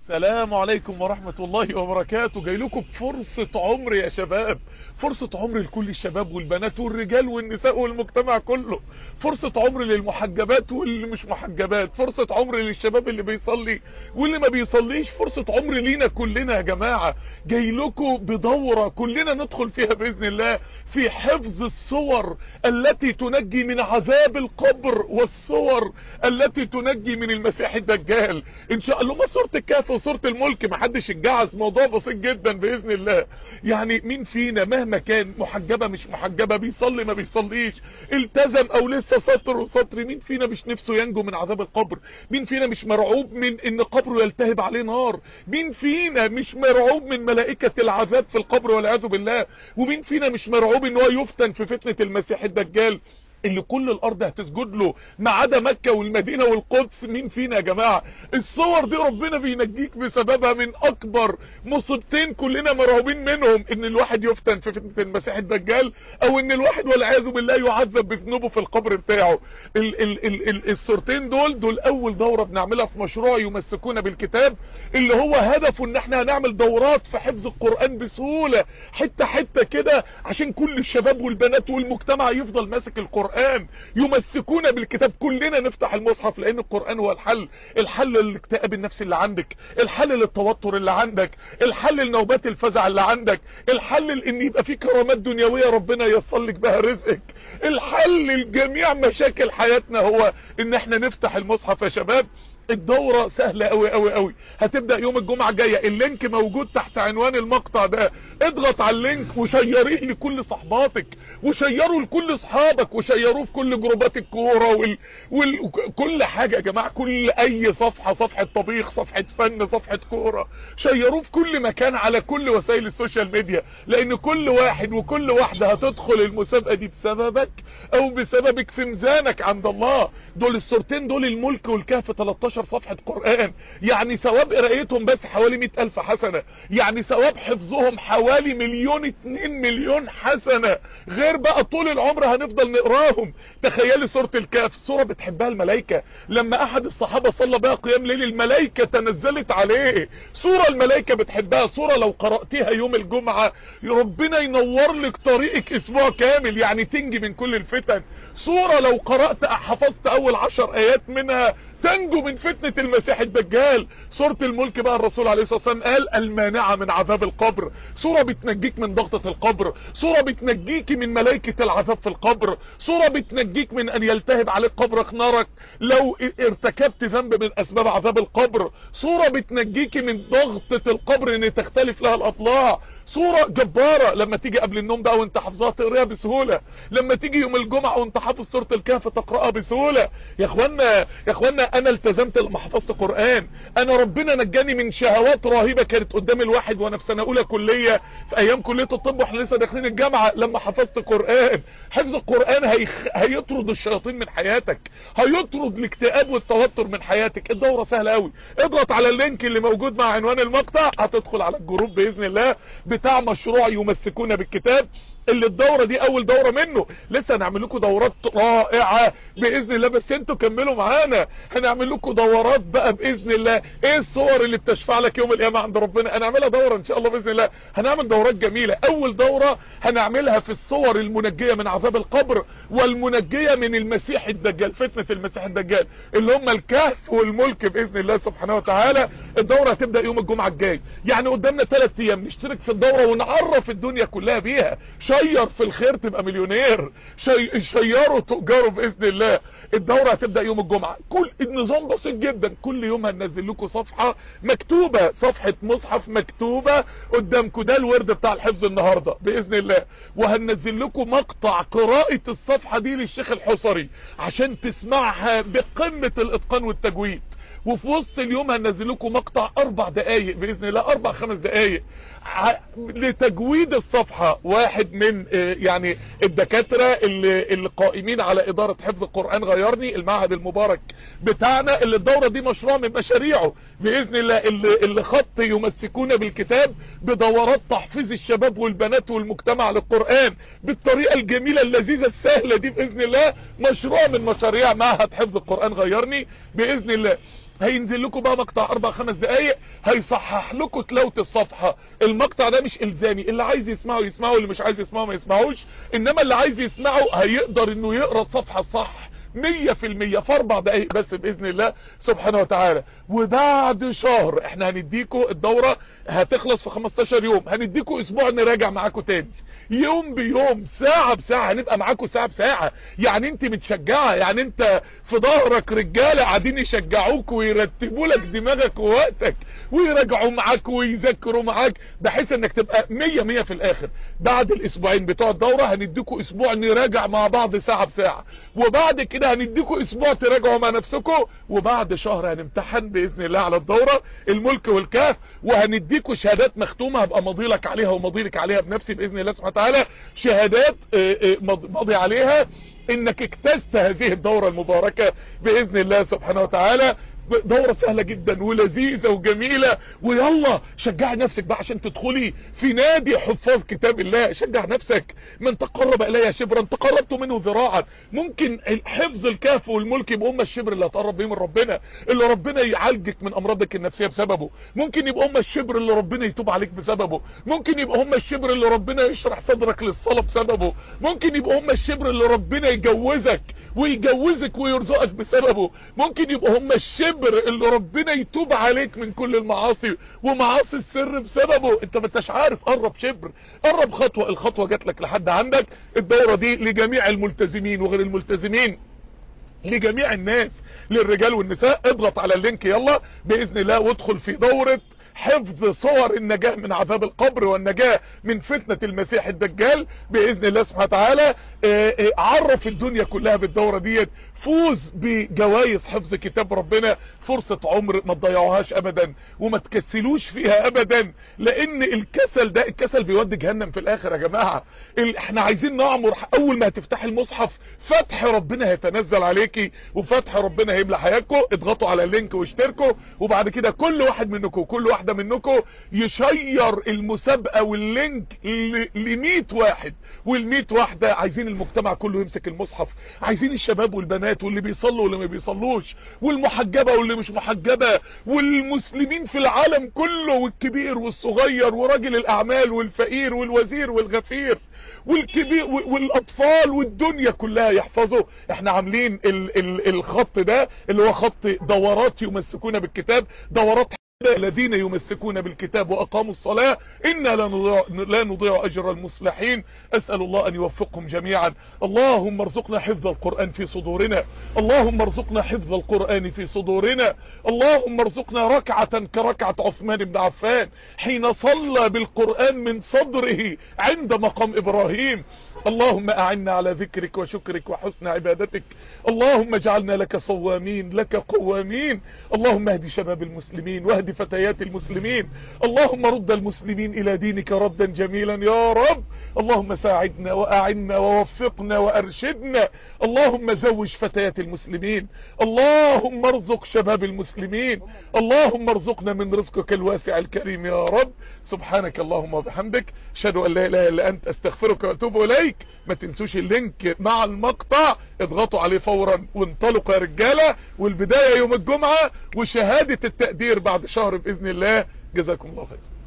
السلام عليكم ورحمة الله وبركاته جاي لكم بفرصة عمر يا شباب فرصة عمر لكل الشباب والبنات والرجال والنساء والمجتمع كله فرصة عمر للمحجبات واللي مش محجبات فرصة عمر للشباب اللي بيصلي واللي ما بيصليش فرصة عمر لينا كلنا يا جماعة جاي لكم بدورة كلنا ندخل فيها بإذن الله في حفظ الصور التي تنجي من عذاب القبر والصور التي تنجي من المسيح الدجال ان شاء الله ما صورة الكهف وصورة الملك ما حدش يتجعز موضوع بسيط جدا بإذن الله يعني مين فينا مهما كان محجبة مش محجبة بيصلي ما بيصليش التزم او لسه سطر وسطر مين فينا مش نفسه ينجو من عذاب القبر مين فينا مش مرعوب من ان قبره يلتهب عليه نار مين فينا مش مرعوب من ملائكة العذاب في القبر والعياذ بالله ومين فينا مش مرعوب ان هو يفتن في فتنة المسيح الدجال اللي كل الارض هتسجد له ما عدا مكة والمدينة والقدس مين فينا يا جماعة الصور دي ربنا بينجيك بسببها من اكبر مصيبتين كلنا مرعوبين منهم ان الواحد يفتن في فتنة المسيح الدجال او ان الواحد والعياذ بالله يعذب بذنوبه في القبر بتاعه ال ال ال ال الصورتين دول دول اول دورة بنعملها في مشروع يمسكونا بالكتاب اللي هو هدفه ان احنا هنعمل دورات في حفظ القرآن بسهولة حتة حتة كده عشان كل الشباب والبنات والمجتمع يفضل ماسك القرآن القرآن يمسكونا بالكتاب كلنا نفتح المصحف لان القرآن هو الحل الحل للاكتئاب النفسي اللي عندك الحل للتوتر اللي عندك الحل لنوبات الفزع اللي عندك الحل لان يبقى في كرامات دنيوية ربنا يصل لك بها رزقك الحل لجميع مشاكل حياتنا هو ان احنا نفتح المصحف يا شباب الدورة سهلة قوي قوي قوي هتبدأ يوم الجمعة الجاية اللينك موجود تحت عنوان المقطع ده اضغط على اللينك وشيريه لكل صحباتك وشيره لكل اصحابك وشيروه في كل جروبات الكورة وال... وال... كل حاجة يا جماعة كل اي صفحة صفحة طبيخ صفحة فن صفحة كورة شيروه في كل مكان على كل وسائل السوشيال ميديا لان كل واحد وكل واحدة هتدخل المسابقة دي بسببك او بسببك في ميزانك عند الله دول الصورتين دول الملك والكهف 13 صفحة قرآن يعني ثواب قرايتهم بس حوالي مئة الف حسنة يعني ثواب حفظهم حوالي مليون اتنين مليون حسنة غير بقى طول العمر هنفضل نقراهم تخيلي سورة الكهف سورة بتحبها الملائكة لما احد الصحابة صلى بها قيام ليل الملائكة تنزلت عليه سورة الملائكة بتحبها سورة لو قرأتها يوم الجمعة ربنا ينور لك طريقك اسبوع كامل يعني تنجي من كل الفتن سورة لو قرأت حفظت اول عشر ايات منها تنجو من فتنة المسيح الدجال سورة الملك بقى الرسول عليه الصلاة والسلام قال المانعة من عذاب القبر سورة بتنجيك من ضغطة القبر سورة بتنجيك من ملائكة العذاب في القبر سورة بتنجيك من ان يلتهب عليك قبرك نارك لو ارتكبت ذنب من اسباب عذاب القبر سورة بتنجيك من ضغطة القبر ان تختلف لها الاطلاع صورة جبارة لما تيجي قبل النوم بقى وانت حافظها تقراها بسهولة لما تيجي يوم الجمعة وانت حافظ سورة الكهف تقراها بسهولة يا اخوانا يا اخوانا انا التزمت لما حفظت قرآن انا ربنا نجاني من شهوات رهيبة كانت قدام الواحد وانا في سنة اولى كلية في ايام كلية الطب واحنا لسه داخلين الجامعة لما حفظت قرآن حفظ القرآن هيخ... هيطرد الشياطين من حياتك هيطرد الاكتئاب والتوتر من حياتك الدورة سهلة قوي اضغط على اللينك اللي موجود مع عنوان المقطع هتدخل على الجروب باذن الله بتاع مشروع يمسكونا بالكتاب اللي الدورة دي اول دورة منه لسه هنعمل لكم دورات رائعة باذن الله بس انتوا كملوا معانا هنعمل لكم دورات بقى باذن الله ايه الصور اللي بتشفع لك يوم القيامة عند ربنا هنعملها دورة ان شاء الله باذن الله هنعمل دورات جميلة اول دورة هنعملها في الصور المنجية من عذاب القبر والمنجية من المسيح الدجال فتنة المسيح الدجال اللي هم الكهف والملك باذن الله سبحانه وتعالى الدورة هتبدأ يوم الجمعة الجاي يعني قدامنا ثلاث ايام نشترك في الدورة ونعرف الدنيا كلها بيها شير في الخير تبقى مليونير شي... شيروا تؤجروا باذن الله الدورة هتبدأ يوم الجمعة كل النظام بسيط جدا كل يوم هننزل لكم صفحة مكتوبة صفحة مصحف مكتوبة قدامكم ده الورد بتاع الحفظ النهاردة باذن الله وهننزل لكم مقطع قراءة الصفحة دي للشيخ الحصري عشان تسمعها بقمة الاتقان والتجويد وفي وسط اليوم هننزل لكم مقطع اربع دقايق باذن الله اربع خمس دقايق لتجويد الصفحة واحد من يعني الدكاترة اللي, اللي قائمين على ادارة حفظ القرآن غيرني المعهد المبارك بتاعنا اللي الدورة دي مشروع من مشاريعه باذن الله اللي, اللي خط يمسكون بالكتاب بدورات تحفيظ الشباب والبنات والمجتمع للقرآن بالطريقة الجميلة اللذيذة السهلة دي باذن الله مشروع من مشاريع معهد حفظ القرآن غيرني باذن الله هينزل لكم بقى مقطع اربع خمس دقايق هيصحح لكم تلاوة الصفحة المقطع ده مش الزامي اللي عايز يسمعه يسمعه اللي مش عايز يسمعه ما يسمعوش انما اللي عايز يسمعه هيقدر انه يقرأ الصفحة الصح مية في المية في اربع دقايق بس باذن الله سبحانه وتعالى وبعد شهر احنا هنديكوا الدورة هتخلص في 15 يوم هنديكوا اسبوع نراجع معاكم تاني يوم بيوم ساعة بساعة هنبقى معاكم ساعة بساعة يعني انت متشجعة يعني انت في ظهرك رجالة قاعدين يشجعوك ويرتبوا لك دماغك ووقتك ويراجعوا معاك ويذكروا معاك بحيث انك تبقى مية مية في الاخر بعد الاسبوعين بتوع الدورة هنديكوا اسبوع نراجع مع بعض ساعة بساعة وبعد كده هنديكوا اسبوع تراجعوا مع نفسكم وبعد شهر هنمتحن باذن الله على الدورة الملك والكاف وهنديكوا شهادات مختومة هبقى ماضيلك عليها وماضيلك عليها بنفسي باذن الله سبحانه وتعالى شهادات ماضي عليها انك اكتست هذه الدورة المباركة باذن الله سبحانه وتعالى دورة سهلة جدا ولذيذة وجميلة ويلا شجع نفسك بقى عشان تدخلي في نادي حفاظ كتاب الله شجع نفسك من تقرب الي شبرا تقربت منه ذراعا ممكن حفظ الكهف والملك يبقى هم الشبر اللي هتقرب بيه من ربنا اللي ربنا يعالجك من امراضك النفسية بسببه ممكن يبقى هم الشبر اللي ربنا يتوب عليك بسببه ممكن يبقى هم الشبر اللي ربنا يشرح صدرك للصلاة بسببه ممكن يبقى هم الشبر اللي ربنا يجوزك ويجوزك ويرزقك بسببه ممكن يبقى هم الشبر اللي ربنا يتوب عليك من كل المعاصي ومعاصي السر بسببه انت ما انتش عارف قرب شبر قرب خطوة الخطوة جات لك لحد عندك الدورة دي لجميع الملتزمين وغير الملتزمين لجميع الناس للرجال والنساء اضغط على اللينك يلا باذن الله وادخل في دورة حفظ صور النجاة من عذاب القبر والنجاة من فتنة المسيح الدجال بإذن الله سبحانه وتعالى عرف الدنيا كلها بالدورة ديت فوز بجوائز حفظ كتاب ربنا فرصة عمر ما تضيعوهاش ابدا وما تكسلوش فيها ابدا لان الكسل ده الكسل بيودي جهنم في الاخر يا جماعة احنا عايزين نعمر اول ما هتفتح المصحف فتح ربنا هيتنزل عليكي وفتح ربنا هيملى حياتكم اضغطوا على اللينك واشتركوا وبعد كده كل واحد منكم كل واحدة منكم يشير المسابقة واللينك ل 100 واحد وال 100 واحدة عايزين المجتمع كله يمسك المصحف عايزين الشباب والبنات واللي بيصلوا واللي ما بيصلوش والمحجبة واللي مش محجبة والمسلمين في العالم كله والكبير والصغير وراجل الاعمال والفقير والوزير والغفير والكبير والاطفال والدنيا كلها يحفظوا احنا عاملين ال ال الخط ده اللي هو خط دورات يمسكون بالكتاب دورات الذين يمسكون بالكتاب وأقاموا الصلاة إنا لا نضيع, لا نضيع أجر المصلحين أسأل الله أن يوفقهم جميعا اللهم ارزقنا حفظ القرآن في صدورنا اللهم ارزقنا حفظ القرآن في صدورنا اللهم ارزقنا ركعة كركعة عثمان بن عفان حين صلى بالقرآن من صدره عند مقام إبراهيم اللهم أعنا على ذكرك وشكرك وحسن عبادتك اللهم اجعلنا لك صوامين لك قوامين اللهم اهدي شباب المسلمين واهدي فتيات المسلمين اللهم رد المسلمين إلى دينك ردا جميلا يا رب اللهم ساعدنا وأعنا ووفقنا وأرشدنا اللهم زوج فتيات المسلمين اللهم ارزق شباب المسلمين اللهم ارزقنا من رزقك الواسع الكريم يا رب سبحانك اللهم وبحمدك اشهد ان لا اله الا انت استغفرك واتوب اليك ما تنسوش اللينك مع المقطع اضغطوا عليه فورا وانطلقوا يا رجاله والبدايه يوم الجمعه وشهاده التقدير بعد شهر باذن الله جزاكم الله خير